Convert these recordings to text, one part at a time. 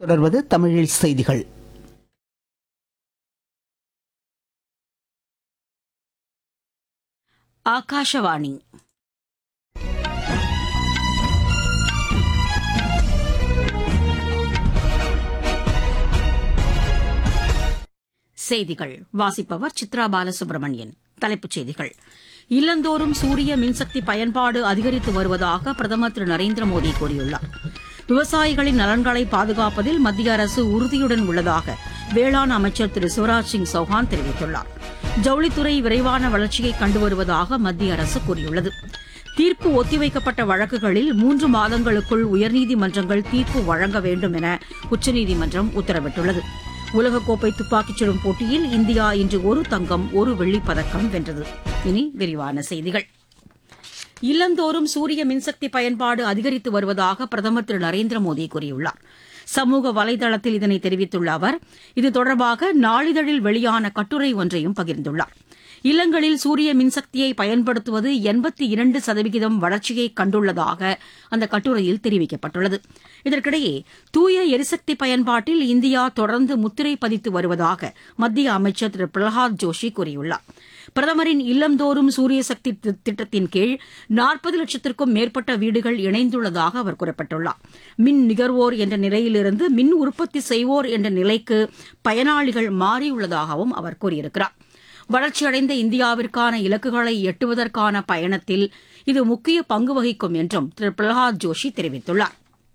தொடர்வது தமிழில் செய்திகள் ಆಕಾಶವಾಣಿ செய்திகள் வாசிப்பவர் சித்ரா பாலசுப்ரமணியன் தலைப்புச் செய்திகள் இல்லந்தோறும் சூரிய மின்சக்தி பயன்பாடு அதிகரித்து வருவதாக பிரதமர் திரு நரேந்திர மோடி கூறியுள்ளார் விவசாயிகளின் நலன்களை பாதுகாப்பதில் மத்திய அரசு உறுதியுடன் உள்ளதாக வேளாண் அமைச்சர் திரு சிவராஜ் சிங் சௌஹான் தெரிவித்துள்ளார் ஜவுளித்துறை விரைவான வளர்ச்சியை கண்டு வருவதாக மத்திய அரசு கூறியுள்ளது தீர்ப்பு ஒத்திவைக்கப்பட்ட வழக்குகளில் மூன்று மாதங்களுக்குள் உயர்நீதிமன்றங்கள் தீர்ப்பு வழங்க வேண்டும் என உச்சநீதிமன்றம் உத்தரவிட்டுள்ளது உலகக்கோப்பை துப்பாக்கிச் சுடும் போட்டியில் இந்தியா இன்று ஒரு தங்கம் ஒரு வெள்ளிப் பதக்கம் வென்றது இனி விரிவான செய்திகள் இல்லந்தோறும் சூரிய மின்சக்தி பயன்பாடு அதிகரித்து வருவதாக பிரதமர் திரு நரேந்திர மோடி கூறியுள்ளார் சமூக வலைதளத்தில் இதனை தெரிவித்துள்ள அவர் இது தொடர்பாக நாளிதழில் வெளியான கட்டுரை ஒன்றையும் பகிர்ந்துள்ளார் இல்லங்களில் சூரிய மின்சக்தியை பயன்படுத்துவது எண்பத்தி இரண்டு சதவிகிதம் வளர்ச்சியை கண்டுள்ளதாக அந்த கட்டுரையில் தெரிவிக்கப்பட்டுள்ளது இதற்கிடையே தூய எரிசக்தி பயன்பாட்டில் இந்தியா தொடர்ந்து முத்திரை பதித்து வருவதாக மத்திய அமைச்சர் திரு பிரகலாத் ஜோஷி கூறியுள்ளார் பிரதமரின் இல்லந்தோறும் சூரிய சக்தி தி- திட்டத்தின் கீழ் நாற்பது லட்சத்திற்கும் மேற்பட்ட வீடுகள் இணைந்துள்ளதாக அவர் குறிப்பிட்டுள்ளார் மின் நுகர்வோர் என்ற நிலையிலிருந்து மின் உற்பத்தி செய்வோர் என்ற நிலைக்கு பயனாளிகள் மாறியுள்ளதாகவும் அவர் கூறியிருக்கிறார் வளர்ச்சியடைந்த இந்தியாவிற்கான இலக்குகளை எட்டுவதற்கான பயணத்தில் இது முக்கிய பங்கு வகிக்கும் என்றும் திரு பிரகலாத் ஜோஷி தெரிவித்துள்ளார்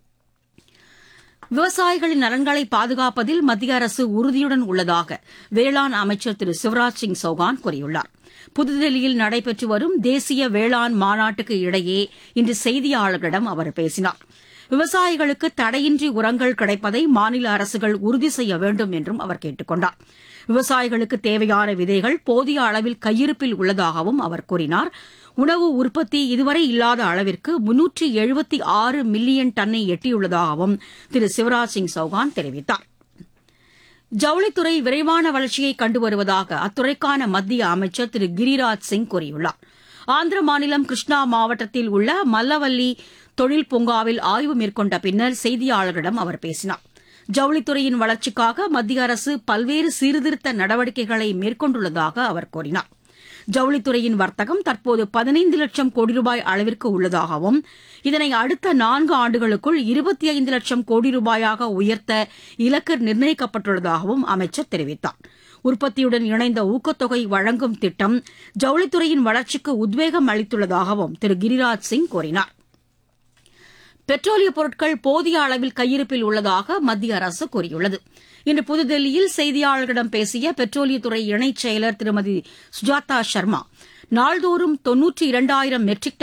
விவசாயிகளின் நலன்களை பாதுகாப்பதில் மத்திய அரசு உறுதியுடன் உள்ளதாக வேளாண் அமைச்சர் திரு சிவராஜ் சிங் சௌகான் கூறியுள்ளார் புதுதில்லியில் நடைபெற்று வரும் தேசிய வேளாண் மாநாட்டுக்கு இடையே இன்று செய்தியாளர்களிடம் அவர் பேசினார் விவசாயிகளுக்கு தடையின்றி உரங்கள் கிடைப்பதை மாநில அரசுகள் உறுதி செய்ய வேண்டும் என்றும் அவர் கேட்டுக் கொண்டார் விவசாயிகளுக்கு தேவையான விதைகள் போதிய அளவில் கையிருப்பில் உள்ளதாகவும் அவர் கூறினார் உணவு உற்பத்தி இதுவரை இல்லாத அளவிற்கு முன்னூற்றி எழுபத்தி ஆறு மில்லியன் டன்னை எட்டியுள்ளதாகவும் திரு சிவராஜ் சிங் சௌகான் தெரிவித்தார் ஜவுளித்துறை விரைவான வளர்ச்சியை கண்டு வருவதாக அத்துறைக்கான மத்திய அமைச்சர் திரு கிரிராஜ் சிங் கூறியுள்ளார் ஆந்திர மாநிலம் கிருஷ்ணா மாவட்டத்தில் உள்ள மல்லவல்லி தொழில் பூங்காவில் ஆய்வு மேற்கொண்ட பின்னர் செய்தியாளர்களிடம் அவர் பேசினார் ஜவுளித்துறையின் வளர்ச்சிக்காக மத்திய அரசு பல்வேறு சீர்திருத்த நடவடிக்கைகளை மேற்கொண்டுள்ளதாக அவர் கூறினார் ஜவுளித்துறையின் வர்த்தகம் தற்போது பதினைந்து லட்சம் கோடி ரூபாய் அளவிற்கு உள்ளதாகவும் இதனை அடுத்த நான்கு ஆண்டுகளுக்குள் இருபத்தி ஐந்து லட்சம் கோடி ரூபாயாக உயர்த்த இலக்கு நிர்ணயிக்கப்பட்டுள்ளதாகவும் அமைச்சர் தெரிவித்தார் உற்பத்தியுடன் இணைந்த ஊக்கத்தொகை வழங்கும் திட்டம் ஜவுளித்துறையின் வளர்ச்சிக்கு உத்வேகம் அளித்துள்ளதாகவும் திரு கிரிராஜ் சிங் கூறினார் பெட்ரோலிய பொருட்கள் போதிய அளவில் கையிருப்பில் உள்ளதாக மத்திய அரசு கூறியுள்ளது இன்று புதுதில்லியில் செய்தியாளர்களிடம் பேசிய பெட்ரோலியத்துறை இணைச் செயலர் திருமதி சுஜாதா சர்மா நாள்தோறும் தொன்னூற்றி இரண்டாயிரம் மெட்ரிக்